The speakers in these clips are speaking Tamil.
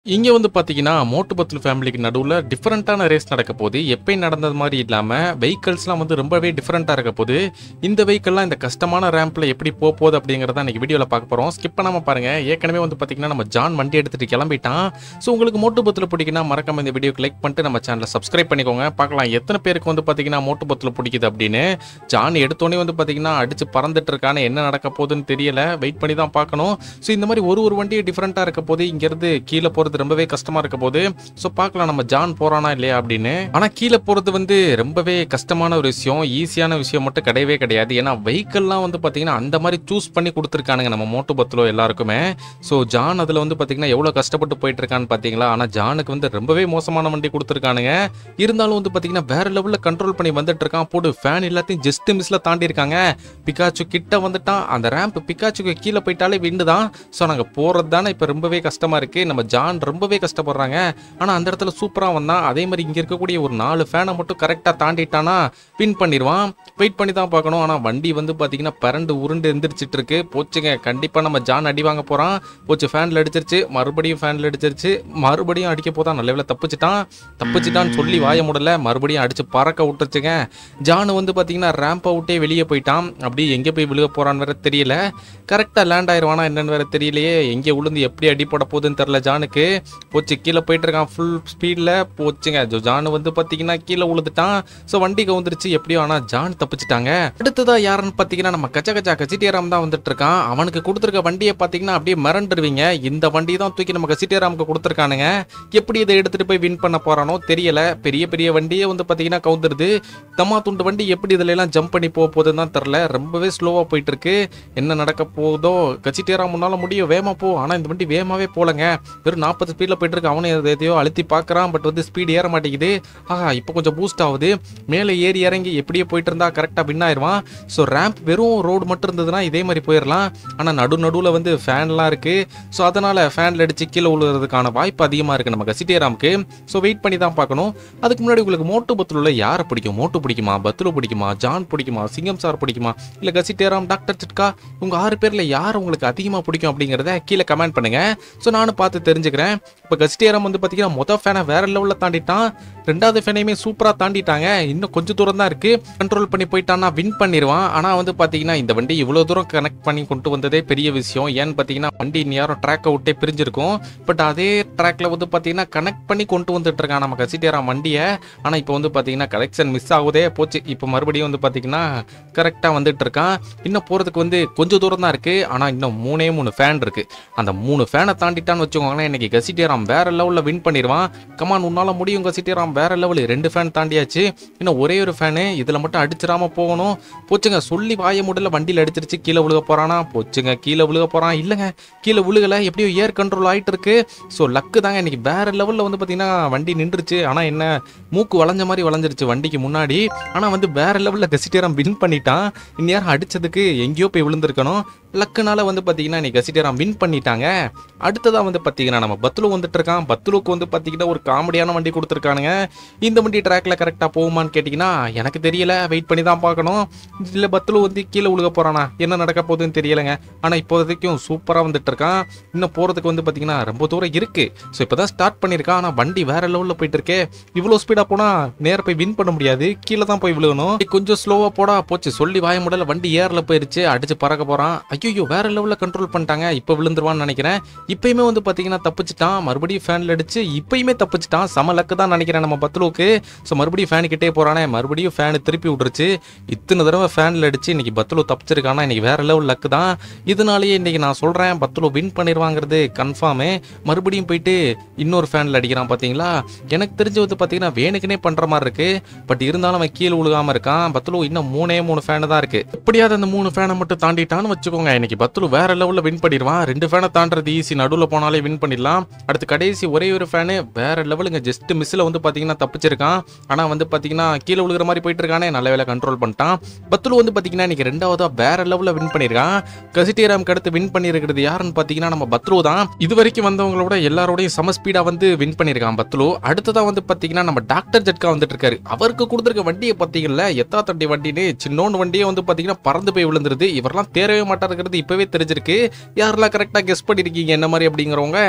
இங்க வந்து பாத்தீங்கன்னா மோட்டு பத்லு ஃபேமிலிக்கு நடுவுல டிஃபரெண்டான ரேஸ் நடக்க போகுது எப்பயும் நடந்தது மாதிரி இல்லாம வெஹிக்கல்ஸ்லாம் வந்து ரொம்பவே டிஃபரெண்டா இருக்க போகுது இந்த வெஹிக்கல்லாம் இந்த கஷ்டமான ரேம்ப்ல எப்படி போக போகுது அப்படிங்கறத இன்னைக்கு வீடியோல பார்க்க போறோம் ஸ்கிப் பண்ணாம பாருங்க ஏற்கனவே வந்து பாத்தீங்கன்னா நம்ம ஜான் வண்டி எடுத்துட்டு கிளம்பிட்டான் ஸோ உங்களுக்கு மோட்டு பத்துல பிடிக்குன்னா மறக்காம இந்த வீடியோக்கு லைக் பண்ணிட்டு நம்ம சேனலை சப்ஸ்கிரைப் பண்ணிக்கோங்க பார்க்கலாம் எத்தனை பேருக்கு வந்து பாத்தீங்கன்னா மோட்டு பத்துல பிடிக்குது அப்படின்னு ஜான் எடுத்தோடனே வந்து பாத்தீங்கன்னா அடிச்சு பறந்துட்டு இருக்கான்னு என்ன நடக்க போகுதுன்னு தெரியல வெயிட் பண்ணி தான் பார்க்கணும் ஸோ இந்த மாதிரி ஒரு ஒரு வண்டியும் டிஃப்ரெண்ட்டாக இருக்க போது இங்கேருந்து கீழே போகிறது ரொம்பவே கஷ்டமாக இருக்க போது ஸோ பார்க்கலாம் நம்ம ஜான் போகிறானா இல்லையா அப்படின்னு ஆனால் கீழே போகிறது வந்து ரொம்பவே கஷ்டமான ஒரு விஷயம் ஈஸியான விஷயம் மட்டும் கிடையவே கிடையாது ஏன்னா வெஹிக்கல்லாம் வந்து பார்த்தீங்கன்னா அந்த மாதிரி சூஸ் பண்ணி கொடுத்துருக்கானுங்க நம்ம மோட்டு பத்தில் எல்லாருக்குமே ஸோ ஜான் அதில் வந்து பார்த்தீங்கன்னா எவ்வளோ கஷ்டப்பட்டு போயிட்டு இருக்கான்னு பார்த்தீங்களா ஆனால் ஜானுக்கு வந்து ரொம்பவே மோசமான வண்டி கொடுத்துருக்கானுங்க இருந்தாலும் வந்து பார்த்தீங்கன்னா வேற லெவலில் கண்ட்ரோல் பண்ணி வந்துட்டு இருக்கான் போட்டு ஃபேன் எல்லாத்தையும் ஜஸ்ட் மிஸ்ல தாண்டி இருக்காங்க பிகாச்சு கிட்ட வந்துட்டான் அந்த ரேம்ப் பிகாச்சுக்கு கீழே போயிட்டாலே விண்டு தான் ஸோ நாங்கள் போகிறது தானே இப்போ ரொம்பவே கஷ்டமாக இருக்குது நம்ம ஜான் ரொம்பவே கஷ்டப்படுறாங்க ஆனால் அந்த இடத்துல சூப்பராக வந்தான் அதே மாதிரி இங்கே இருக்கக்கூடிய ஒரு நாலு ஃபேனை மட்டும் கரெக்டாக தாண்டிட்டானா வின் பண்ணிடுவான் வெயிட் பண்ணி தான் பார்க்கணும் ஆனால் வண்டி வந்து பார்த்தீங்கன்னா பரண்டு உருண்டு எந்திரிச்சிட்டு இருக்கு போச்சுங்க கண்டிப்பாக நம்ம ஜான் அடி வாங்க போகிறான் போச்சு ஃபேனில் அடிச்சிருச்சு மறுபடியும் ஃபேனில் அடிச்சிருச்சு மறுபடியும் அடிக்க போதான் நல்ல வேளை தப்பிச்சிட்டான் தப்பிச்சிட்டான்னு சொல்லி வாய முடல மறுபடியும் அடிச்சு பறக்க விட்டுருச்சுங்க ஜானு வந்து பார்த்தீங்கன்னா ரேம்பை விட்டே வெளியே போயிட்டான் அப்படி எங்கே போய் விழுக போறான்னு வேற தெரியல கரெக்டாக லேண்ட் ஆயிடுவானா என்னன்னு வேற தெரியலையே எங்கே விழுந்து எப்படி அடிப்பட போகுதுன்னு தெரில ஜானுக்கு போச்சு கீழே போயிட்டு இருக்கான் ஃபுல் ஸ்பீடில் போச்சுங்க ஜோ ஜானு வந்து பார்த்தீங்கன்னா கீழே விழுந்துட்டான் ஸோ வண்டி கவுந்துருச்சு எப்படியோ ஆனால் ஜான் தப்பிச்சிட்டாங்க அடுத்ததா யாருன்னு பார்த்தீங்கன்னா நம்ம கச்ச கச்சா கச்சிட்டியராம் தான் வந்துட்டு இருக்கான் அவனுக்கு கொடுத்துருக்க வண்டியை பார்த்தீங்கன்னா அப்படியே மிரண்டுருவீங்க இந்த வண்டி தான் தூக்கி நம்ம கச்சிட்டியராமுக்கு கொடுத்துருக்கானுங்க எப்படி இதை எடுத்துட்டு போய் வின் பண்ண போறானோ தெரியல பெரிய பெரிய வண்டியே வந்து பார்த்தீங்கன்னா கவுந்துருது தம்மா துண்டு வண்டி எப்படி இதுல எல்லாம் ஜம்ப் பண்ணி போக போகுதுன்னு தான் தெரில ரொம்பவே ஸ்லோவாக போயிட்டு இருக்கு என்ன நடக்க போகுதோ கச்சிட்டேரா முன்னால முடியும் வேகமா போ ஆனால் இந்த வண்டி வேகமாவே போலங்க வெறும் நாற்பது ஸ்பீடில் போயிட்டு இருக்கு அவனே எதை- எதையோ அழுத்தி பார்க்கறான் பட் வந்து ஸ்பீடு ஏற மாட்டேங்குது ஆஹா இப்போ கொஞ்சம் பூஸ்ட் ஆகுது மேலே ஏறி இறங்கி எப்படியே போயிட்டு இருந்தா கரெக்டாக வின் ஆயிடுவான் ஸோ ரேம்ப் வெறும் ரோடு மட்டும் இருந்ததுன்னா இதே மாதிரி போயிடலாம் ஆனால் நடு நடுவில் வந்து ஃபேன்லாம் இருக்கு ஸோ அதனால ஃபேனில் அடிச்சு கீழே விழுறதுக்கான வாய்ப்பு அதிகமாக இருக்கு நம்ம கசிட்டேராமுக்கு ஸோ வெயிட் பண்ணி தான் பார்க்கணும் அதுக்கு முன்னாடி உங்களுக்கு மோட்டு பத்துலுள்ள யாரை பிடிக்கும் மோட்டு பிடிக்குமா பத்துலு பிடிக்குமா ஜான் பிடிக்குமா சிங்கம் சார் பிடிக்குமா இல்லை கசிட்டேராம் டாக்டர் சிட்கா உங்க ஆறு பேர்ல யார் உங்களுக்கு அதிகமாக பிடிக்கும் அப்படிங்கிறத கீழே கமெண்ட் பண்ணுங்க ஸோ நானும் பார்த்து தெரிஞ்சுக்கிறேன் இப்போ கசிட்டேராம் வந்து பார்த்தீங்கன்னா மொதல் ஃபேனை வேற லெவலில் தாண்டிட்டான் ரெண்டாவது ஃபேனையுமே சூப்பராக தாண்டிட்டாங்க இன்னும் கொஞ்சம் தூரம் தான் இருக்கு கண்ட்ரோல் பண்ணி போயிட்டான்னா வின் பண்ணிடுவான் ஆனால் வந்து பார்த்தீங்கன்னா இந்த வண்டி இவ்வளோ தூரம் கனெக்ட் பண்ணி கொண்டு வந்ததே பெரிய விஷயம் ஏன்னு பார்த்தீங்கன்னா வண்டி இந்நேரம் ட்ராக்கை விட்டே பிரிஞ்சிருக்கும் பட் அதே ட்ராக்ல வந்து பார்த்தீங்கன்னா கனெக்ட் பண்ணி கொண்டு வந்துட்டு இருக்கான் நம்ம கசிட்டேராம் வண்டியை ஆனால் இப்போ வந்து பார்த்தீங்கன்னா கலெக்ஷன் மிஸ் ஆகுதே போச்சு இப்போ மறுபடியும் வந்து பார்த்தீங்கன்னா கரெக்டாக வந்துட்டு இருக்கான் இன்னும் போகிறதுக்கு வந்து கொஞ்சம் தூரம் தான் இருக்குது ஆனால் இன்னும் மூணே மூணு ஃபேன் இருக்குது அந்த மூணு ஃபேனை தாண்டிட்டான்னு வச்சுக்கோங்களேன் இன்னைக்கு கசிட்டேராம் வேற லெவலில் வின் பண்ணிடுவான் கமான் உன்னால முடியும் கசிட்டேராம் வேற லெவல் ரெண்டு ஃபேன் தாண்டியாச்சு இன்னும் ஒரே ஒரு ஃபேனு இதில் மட்டும் அடிச்சிடாம போகணும் போச்சுங்க சொல்லி வாய முடியல வண்டியில் அடிச்சிருச்சு கீழே விழுக போறானா போச்சுங்க கீழே விழுக போறான் இல்லைங்க கீழே விழுகல எப்படியோ ஏர் கண்ட்ரோல் ஆயிட்டு இருக்கு ஸோ லக்கு தாங்க இன்னைக்கு வேற லெவலில் வந்து பார்த்தீங்கன்னா வண்டி நின்றுச்சு ஆனால் என்ன மூக்கு வளைஞ்ச மாதிரி வளைஞ்சிருச்சு வண்டிக்கு முன்னாடி ஆனால் வந்து வேற லெவலில் கசிட்டேராம் வின் பண்ணிட்டான் இந்நேரம் அடிச்சதுக்கு எங்கேயோ போய் விழுந்திருக்கணும் லக்குனால வந்து பார்த்தீங்கன்னா இன்னைக்கு கசிட்டேராம் வின் பண்ணிட்டாங்க அடுத்ததாக வந்து பார்த்தீங்கன்னா நம்ம பத்துலு வந்துட்டு இருக்கான் பத்துலுக்கு வந்து பார்த்தீங்கன்னா ஒரு காமெடியான வண்டி கொடுத்துருக்கானுங்க இந்த வண்டி ட்ராக்ல கரெக்டாக போகுமான்னு கேட்டிங்கன்னா எனக்கு தெரியல வெயிட் பண்ணி தான் பார்க்கணும் இல்லை பத்துலு வந்து கீழே விழுக போறானா என்ன நடக்க போகுதுன்னு தெரியலைங்க ஆனால் இப்போதைக்கும் சூப்பராக வந்துட்டு இருக்கான் இன்னும் போகிறதுக்கு வந்து பார்த்தீங்கன்னா ரொம்ப தூரம் இருக்கு ஸோ இப்போ தான் ஸ்டார்ட் பண்ணியிருக்கான் ஆனால் வண்டி வேற லெவலில் போயிட்டு இருக்கே இவ்வளோ ஸ்பீடாக போனால் நேர போய் வின் பண்ண முடியாது கீழே தான் போய் விழுகணும் கொஞ்சம் ஸ்லோவாக போடா போச்சு சொல்லி வாய முடியல வண்டி ஏரில் போயிருச்சு அடிச்சு பறக்க போகிறான் ஐயோ வேற லெவலில் கண்ட்ரோல் பண்ணிட்டாங்க இப்போ விழுந்துருவான்னு நினைக்கிறேன் இப்பயுமே வந்து பார்த்தீங்கன்னா தப்பிச்சிட்டான் மறுபடியும் ஃபேனில் அடிச்சு இப்பயுமே தப்பிச்சிட்டான் சம லக்கு தான் நினைக்கிறேன் நம்ம பத்துலுக்கு ஸோ மறுபடியும் ஃபேன் கிட்டே போறானே மறுபடியும் ஃபேனு திருப்பி விட்டுருச்சு இத்தனை தடவை ஃபேனில் அடிச்சு இன்னைக்கு பத்துலு தப்பிச்சிருக்கானா இன்னைக்கு வேற லெவல் லக்கு தான் இதனாலேயே இன்னைக்கு நான் சொல்றேன் பத்துலு வின் பண்ணிடுவாங்கிறது கன்ஃபார்மு மறுபடியும் போயிட்டு இன்னொரு ஃபேனில் அடிக்கிறான் பார்த்தீங்களா எனக்கு தெரிஞ்சு வந்து பார்த்தீங்கன்னா வேணுக்குனே பண்ற மாதிரி இருக்கு பட் இருந்தாலும் அவன் கீழே விழுகாம இருக்கான் பத்துலு இன்னும் மூணே மூணு ஃபேனு தான் இருக்கு எப்படியாவது அந்த மூணு ஃபேனை மட்டும் தாண்டிட்டான்னு வச்சுக்கோங்க இன்னைக்கு பத்துலு வேற லெவலில் வின் பண்ணிடுவான் ரெண்டு ஃபேனை தாண்டறது ஈஸி நடுவில் போனாலே வின் பண்ணிடலாம் அடுத்து கடைசி ஒரே ஒரு ஃபேனு வேற லெவலுங்க ஜஸ்ட் மிஸ்ஸில் வந்து பார்த்தீங்கன்னா தப்பிச்சிருக்கான் ஆனால் வந்து பார்த்தீங்கன்னா கீழே விழுகிற மாதிரி போயிட்டு இருக்கானே நல்ல வேலை கண்ட்ரோல் பண்ணிட்டான் பத்துலு வந்து பார்த்தீங்கன்னா இன்னைக்கு ரெண்டாவதா வேற லெவலில் வின் பண்ணியிருக்கான் கசிட்டேராம்க்கு அடுத்து வின் பண்ணியிருக்கிறது யாருன்னு பார்த்தீங்கன்னா நம்ம பத்லு தான் இது வரைக்கும் வந்தவங்களோட எல்லாரோடையும் சம ஸ்பீடாக வந்து வின் பண்ணியிருக்கான் பத்லு அடுத்ததா வந்து பார்த்தீங்கன்னா நம்ம டாக்டர் ஜட்கா வந்துட்டு இருக்காரு அவருக்கு கொடுத்துருக்க வண்டியை பார்த்தீங்கல்ல எத்தா தண்டி வண்டின்னு சின்னோண்டு வண்டியே வந்து பார்த்தீங்கன்னா பறந்து போய் விழுந்துருது இவரெல்லாம் தேரவே மாட்டாருங்கிறது இப்பவே தெரிஞ்சிருக்கு யாரெல்லாம் கரெக்டாக கெஸ் பண்ணியிருக்கீங்க என்ன மாதிரி அப்படிங்கிறவங்க கீழே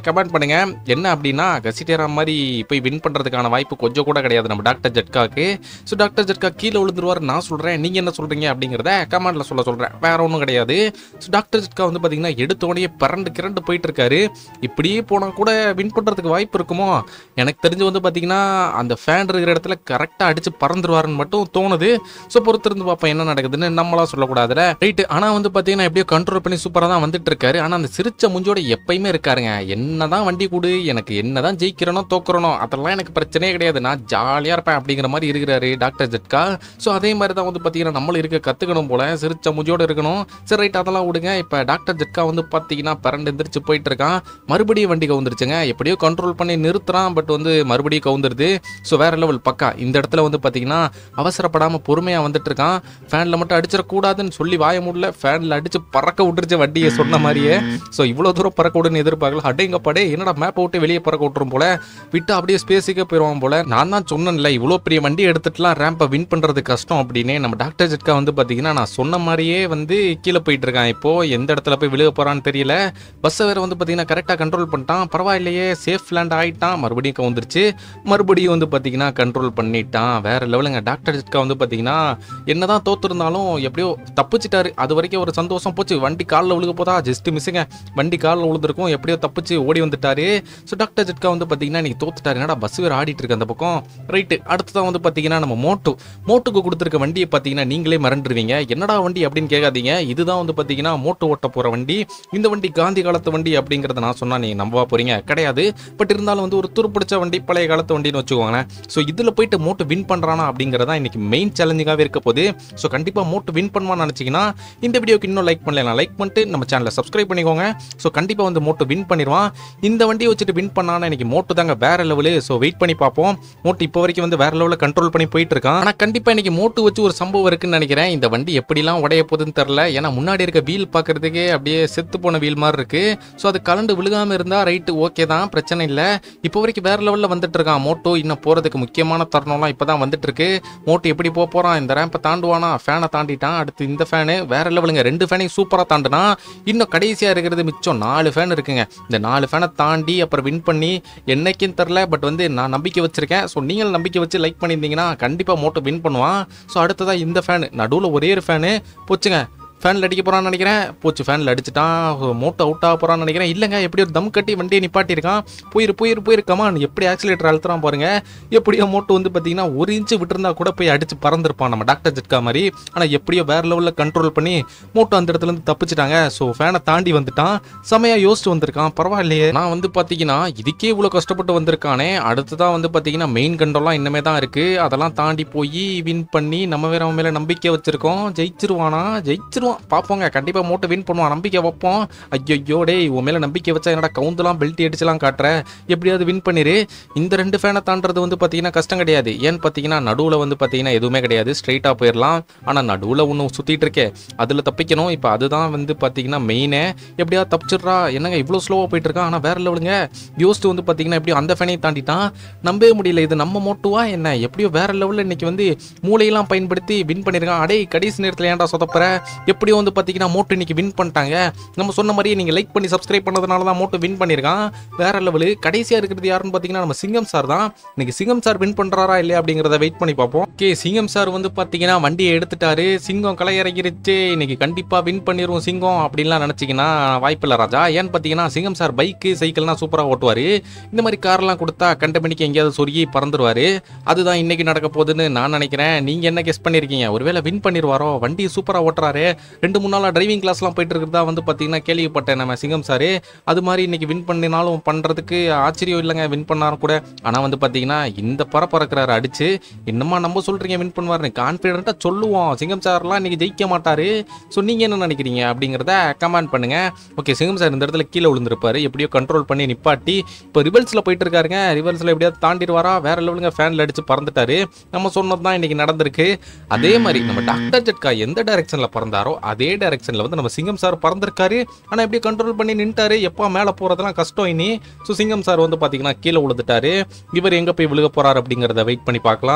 கமெண்ட் பண்ணுங்க என்ன அப்படின்னா கசிட்டேரா மாதிரி போய் வின் பண்றதுக்கான வாய்ப்பு கொஞ்சம் கூட கிடையாது நம்ம டாக்டர் ஜட்காக்கு ஸோ டாக்டர் ஜட்கா கீழே விழுந்துருவார் நான் சொல்றேன் நீங்க என்ன சொல்றீங்க அப்படிங்கிறத கமெண்ட்ல சொல்ல சொல்றேன் வேற ஒன்றும் கிடையாது ஸோ டாக்டர் ஜட்கா வந்து பாத்தீங்கன்னா எடுத்தோடனே பரண்டு கிரண்டு போயிட்டு இருக்காரு இப்படியே போனா கூட வின் பண்றதுக்கு வாய்ப்பு இருக்குமோ எனக்கு தெரிஞ்சு வந்து பாத்தீங்கன்னா அந்த ஃபேன் இருக்கிற இடத்துல கரெக்டா அடிச்சு பறந்துருவாருன்னு மட்டும் தோணுது ஸோ பொறுத்திருந்து பார்ப்போம் என்ன நடக்குதுன்னு நம்மளா சொல்லக்கூடாதுல ரைட்டு ஆனா வந்து பாத்தீங்கன்னா எப்படியோ கண்ட்ரோல் பண்ணி சூப்பரா தான் வந்துட்டு இருக்காரு ஆனா அந்த சிரிச்ச முஞ்சோட எப்பயுமே இருக்காருங்க என்னதான் வண்டி கூடு எனக்கு என்னதான் ஜெயிக்கிறனோ தோக்குறனோ அதெல்லாம் எனக்கு பிரச்சனையே கிடையாது நான் ஜாலியா இருப்பேன் அப்படிங்கிற மாதிரி இருக்கிறாரு டாக்டர் ஜட்கா ஸோ அதே மாதிரி தான் வந்து பாத்தீங்கன்னா நம்மளும் இருக்க கத்துக்கணும் போல சிரிச்ச முஞ்சோட இருக்கணும் சரி ரைட் அதெல்லாம் விடுங்க இப்போ டாக்டர் ஜட்கா வந்து பாத்தீங்கன்னா பரண்டு எந்திரிச்சு போயிட்டு இருக்கான் மறுபடியும் வண்டி கவுந்துருச்சுங்க எப்படியோ கண்ட்ரோல் பண்ணி நிறுத்துறான் பட் வந்து மறுபடியும் கவுந்துருது ஸோ வேற லெவல் பக்கா இந்த இடத்துல வந்து பாத்தீங்கன்னா அவசரப்படாம பொறுமையா வந்துட்டு இருக்கான் ஃபேன்ல மட்டும் அடிச்சிடக்கூடாதுன்னு சொல்லி வாய முடியல ஃபேன்ல அடிச்சு பறக்க விட்டுருச்சு வண்டியை சொன்ன மாதிரியே ஸோ இவ்வளோ தூரம் பறக்க விடுன்னு எதிர்பார்க்கல அடேங்கப்படே என்னடா மேப்பை விட்டு வெளியே பறக்க விட்டுரும் போல விட்டு அப்படியே ஸ்பேஸுக்கே போயிடுவான் போல நான் தான் சொன்னேன்ல இவ்வளோ பெரிய வண்டி எடுத்துட்டுலாம் ரேம்பை வின் பண்றது கஷ்டம் அப்படின்னு நம்ம டாக்டர் ஜெட்கா வந்து பார்த்தீங்கன்னா நான் சொன்ன மாதிரியே வந்து கீழே போயிட்டு இருக்கான் இப்போ எந்த இடத்துல போய் விழுக போறான்னு தெரியல பஸ்ஸை வேற வந்து பார்த்தீங்கன்னா கரெக்டாக கண்ட்ரோல் பண்ணிட்டான் பரவாயில்லையே சேஃப் லேண்ட் ஆயிட்டான் மறுபடியும் கவுந்துருச்சு மறுபடியும் வந்து பார்த்தீங்கன்னா கண்ட்ரோல் பண்ணிட்டான் வேற லெவலுங்க டாக்டர் ஜெட்கா வந்து பார்த்தீங்கன்னா என்னதான் தோத்துருந்தாலும் எப்படியோ தப்பிச்சிட்டாரு அது வரைக்கும் ஒரு சந்தோஷம் போச்சு வண்டி காலில் விழுக போதா ஜஸ்ட் மிஸ்ஸுங்க வண்டி காலில் விழுந்திருக்கும் எப்படியோ தப்பிச்சு ஓடி வந்துட்டாரு ஸோ டாக்டர் ஜெட்கா வந்து பார்த்தீங்கன்னா இன்னைக்கு தோத்துட்டாரு என்னடா பஸ் வேறு ஆடிட்டு இருக்கு அந்த பக்கம் ரைட்டு அடுத்ததான் வந்து பார்த்தீங்கன்னா நம்ம மோட்டு மோட்டுக்கு கொடுத்துருக்க வண்டியை பார்த்தீங்கன்னா நீங்களே மறந்துடுவீங்க என்னடா வண்டி அப்படின்னு கேட்காதீங்க இதுதான் வந்து பார்த்தீங்கன்னா மோட்டு ஓட்ட போகிற வண்டி இந்த வண்டி காந்தி காலத்து வண்டி அப்படிங்கிறத நான் சொன்னா நீங்க நம்பவா போறீங்க கிடையாது பட் இருந்தாலும் வந்து ஒரு துருப்பிடிச்ச வண்டி பழைய காலத்து வண்டின்னு வச்சுக்கோங்களேன் ஸோ இதில் போயிட்டு மோட்டு வின் பண்ணுறானா அப்படிங்கிறதா இன்னைக்கு மெயின் சேலஞ்சிங்காகவே இருக்க போகுது ஸோ கண்டிப்பாக மோட்டு வின் பண்ணுவான்னு நினச்சிங்கன்னா இந்த வீடியோக்கு இன்னும் லைக் பண்ணலாம் லைக் பண்ணிட்டு நம்ம சேனலை சப்ஸ்கிரைப் பண்ணிக்கோங்க ஸோ கண்டிப்பாக வந்து மோட்டு வின் பண்ணிடுவான் இந்த வண்டியை வச்சுட்டு வின் பண்ணானா இன்னைக்கு மோட்டு தாங்க வேற லெவலு ஸோ வெயிட் பண்ணி பார்ப்போம் மோட்டு இப்போ வரைக்கும் வந்து வேற லெவலில் கண்ட்ரோல் பண்ணி போயிட்டு இருக்கான் ஆனால் கண்டிப்பாக இன்னைக்கு மோட்டு வச்சு ஒரு சம்பவம் இருக்குன்னு நினைக்கிறேன் இந்த வண்டி எப்படிலாம் உடைய போகுதுன்னு தெரில ஏன்னா முன்னாடி இருக்க வீல் பார்க்கறதுக்கே அப்படியே செத்து போன வீல் மாதிரி இருக்கு ஸோ அது கலண்டு விழுகாம இருந்தா ரைட்டு ஓகே தான் பிரச்சனை இல்லை இப்போ வரைக்கும் வேற லெவலில் வந்துட்டு இருக்கான் மோட்டோ இன்னும் போறதுக்கு முக்கியமான தருணம்லாம் இப்போ தான் வந்துட்டு இருக்கு மோட்டோ எப்படி போக போறான் இந்த ரேம்பை தாண்டுவானா ஃபேனை தாண்டிட்டான் அடுத்து இந்த ஃபேனு வேற லெவலுங்க ரெண்டு ஃபேனையும் சூப்பராக தாண்டுனா இன்னும் கடைசியாக இருக்கிறது மிச்சம் நாலு ஃபேன் இருக்குங்க இந்த நாலு ஃபேனை தாண்டி அப்புறம் வின் பண்ணி என்னைக்கும் தெரில பட் வந்து நான் நம்பிக்கை வச்சிருக்கேன் ஸோ நீங்கள் நம்பிக்கை வச்சு லைக் பண்ணியிருந்தீங்கன்னா கண்டிப்பாக மோட்டோ வின் பண்ணுவான் ஸோ அடுத்ததாக இந்த ஃபேனு நடுவில் ஒரே ஒரு ஃபேனு போச்சுங்க ஃபேனில் அடிக்க போகிறான்னு நினைக்கிறேன் போச்சு ஃபேனில் அடிச்சிட்டான் மோட்டோ அவுட் ஆக போகிறான்னு நினைக்கிறேன் இல்லைங்க எப்படி ஒரு தம் கட்டி வண்டியை நிப்பாட்டியிருக்கான் போயிரு போயிரு போயிரு கமான் எப்படி ஆக்சிலேட்டர் அழுத்துறான் பாருங்க எப்படியோ மோட்டோ வந்து பார்த்தீங்கன்னா ஒரு இன்ச்சு விட்டுருந்தா கூட போய் அடிச்சு பறந்துருப்பான் நம்ம டாக்டர் ஜெட்கா மாதிரி ஆனால் எப்படியோ வேற லெவலில் கண்ட்ரோல் பண்ணி மோட்டோ அந்த இடத்துல இருந்து தப்பிச்சிட்டாங்க ஸோ ஃபேனை தாண்டி வந்துட்டான் செமையா யோசிச்சு வந்திருக்கான் பரவாயில்லையே நான் வந்து பார்த்தீங்கன்னா இதுக்கே இவ்வளோ கஷ்டப்பட்டு வந்திருக்கானே அடுத்ததான் வந்து பார்த்தீங்கன்னா மெயின் கண்டோலாம் இன்னமே தான் இருக்கு அதெல்லாம் தாண்டி போய் வின் பண்ணி நம்ம வேற அவன் மேலே நம்பிக்கை வச்சிருக்கோம் ஜெயிச்சிருவானா ஜெயிச்சிருவான் பார்ப்போங்க கண்டிப்பாக மோட்டோ வின் பண்ணுவான் நம்பிக்கை வைப்போம் ஐயோ டேய் உன் மேலே நம்பிக்கை வச்சா என்னடா கவுந்தெல்லாம் பெல்ட் அடிச்சுலாம் காட்டுற எப்படியாவது வின் பண்ணிரு இந்த ரெண்டு ஃபேனை தாண்டது வந்து பார்த்தீங்கன்னா கஷ்டம் கிடையாது ஏன்னு பார்த்தீங்கன்னா நடுவில் வந்து பார்த்தீங்கன்னா எதுவுமே கிடையாது ஸ்ட்ரைட்டாக போயிடலாம் ஆனால் நடுவில் ஒன்று சுற்றிட்டு இருக்கே அதில் தப்பிக்கணும் இப்போ அதுதான் வந்து பார்த்தீங்கன்னா மெயினே எப்படியா தப்பிச்சிடுறா என்னங்க இவ்வளோ ஸ்லோவாக போயிட்டு இருக்கான் ஆனால் வேற லெவலுங்க யோசிச்சு வந்து பார்த்தீங்கன்னா எப்படியோ அந்த ஃபேனையும் தாண்டிட்டான் நம்பவே முடியல இது நம்ம மோட்டுவா என்ன எப்படியோ வேற லெவலில் இன்னைக்கு வந்து மூளையெல்லாம் பயன்படுத்தி வின் பண்ணியிருக்கான் அடே கடைசி நேரத்தில் ஏன்டா சொதப்புற எப்படியோ வந்து பார்த்தீங்கன்னா மோட்டு இன்னைக்கு வின் பண்ணிட்டாங்க நம்ம சொன்ன மாதிரியே நீங்கள் லைக் பண்ணி சப்ஸ்கிரைப் பண்ணதுனால தான் மோட்டு வின் பண்ணியிருக்கான் வேற லெவலு கடைசியாக இருக்கிறது யாருன்னு பார்த்தீங்கன்னா நம்ம சிங்கம் சார் தான் இன்னைக்கு சிங்கம் சார் வின் பண்ணுறாரா இல்லையா அப்படிங்கிறத வெயிட் பண்ணி பார்ப்போம் ஓகே சிங்கம் சார் வந்து பார்த்தீங்கன்னா வண்டியை எடுத்துட்டாரு சிங்கம் களை இறங்கிருச்சு இன்னைக்கு கண்டிப்பாக வின் பண்ணிடுவோம் சிங்கம் அப்படின்லாம் நினச்சிங்கன்னா வாய்ப்பில்லை ராஜா ஏன்னு பார்த்தீங்கன்னா சிங்கம் சார் பைக்கு சைக்கிள்லாம் சூப்பராக ஓட்டுவார் இந்த மாதிரி கார்லாம் கொடுத்தா கண்ட மணிக்கு எங்கேயாவது சொருகி பறந்துருவாரு அதுதான் இன்னைக்கு நடக்க போகுதுன்னு நான் நினைக்கிறேன் நீங்க என்ன கெஸ் பண்ணிருக்கீங்க ஒருவேளை வின் பண்ணிடுவாரோ வண்டி சூப்பரா ஓட்டுறாரு ரெண்டு மூணு நாளா டிரைவிங் கிளாஸ்லாம் போயிட்டு இருக்கிறதா வந்து பாத்தீங்கன்னா கேள்விப்பட்டேன் நம்ம சிங்கம் சாரு அது மாதிரி இன்னைக்கு வின் பண்ணினாலும் பண்றதுக்கு ஆச்சரியம் இல்லைங்க வின் பண்ணாரும் கூட ஆனா வந்து பாத்தீங்கன்னா இந்த பரப்பறக்கிறாரு அடிச்சு என்னமா நம்ம சொல்றீங்க வின் பண்ணுவாருன்னு கான்பிடண்டா சொல்லுவோம் சிங்கம் சார்லாம் இன்னைக்கு ஜெயிக்க மாட்டாரு ஸோ நீங்க என்ன நினைக்கிறீங்க அப்படிங்கிறத கமெண்ட் பண்ணுங்க ஓகே சிங்கம் சார் இந்த இடத்துல கீழே விழுந்திருப்பாரு எப்படியோ கண்ட்ரோல் பண்ணி நிப்பாட்டி இப்போ ரிவல்ஸ்ல போயிட்டு இருக்காருங்க ரிவல்ஸ்ல எப்படியாவது தாண்டிடுவாரா வேற லெவலுங்க ஃபேன்ல அடிச்சு பறந்துட்டாரு நம்ம சொன்னது தான் இன்னைக்கு நடந்திருக்கு அதே மாதிரி நம்ம டாக்டர் ஜட்கா எந்த டைரக்ஷன்ல பறந்தாரோ அதே டைரக்ஷன்ல வந்து நம்ம சிங்கம் சார் பறந்திருக்காரு ஆனா எப்படியோ கண்ட்ரோல் பண்ணி நின்ட்டாரு எப்போ மேலே போறதெல்லாம் கஷ்டம் இனி ஸோ சிங்கம் சார் வந்து பாத்தீங்கன்னா கீழே விழுந்துட்டாரு இவர் எங்க போய் விழுக போறாரு அப்படிங்கிறத வெயிட் பண்ணி பார்க்கலாம்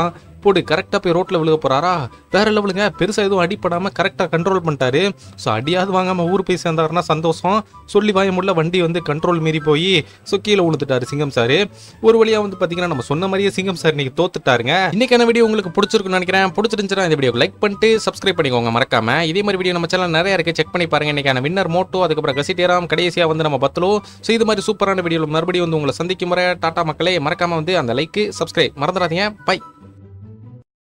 போடு கரெக்டாக போய் ரோட்டில் விழுக போறாரா வேற லெவலுங்க பெருசாக எதுவும் அடிப்படாமல் கரெக்டாக கண்ட்ரோல் பண்ணிட்டாரு ஸோ அடியாவது வாங்காமல் ஊர் போய் சேர்ந்தாருன்னா சந்தோஷம் சொல்லி வாய முடியல வண்டி வந்து கண்ட்ரோல் மீறி போய் ஸோ கீழே விழுந்துட்டாரு சிங்கம் சார் ஒரு வழியா வந்து பார்த்தீங்கன்னா நம்ம சொன்ன மாதிரியே சிங்கம் சார் இன்னைக்கு தோத்துட்டாருங்க இன்னைக்கான வீடியோ உங்களுக்கு பிடிச்சிருக்குன்னு நினைக்கிறேன் பிடிச்சிருந்துச்சுன்னா இந்த வீடியோ லைக் பண்ணிட்டு சப்ஸ்கிரைப் பண்ணிக்கோங்க மறக்காம இதே மாதிரி வீடியோ நம்ம சேனல் நிறைய இருக்கு செக் பண்ணி பாருங்க இன்னைக்கான வின்னர் மோட்டோ அதுக்கப்புறம் கசிட்டேராம் கடைசியா வந்து நம்ம பத்தலோ ஸோ இது மாதிரி சூப்பரான வீடியோ மறுபடியும் வந்து உங்களை சந்திக்கும் முறை டாடா மக்களே மறக்காம வந்து அந்த லைக் சப்ஸ்கிரைப் மறந்துடாதீங்க பை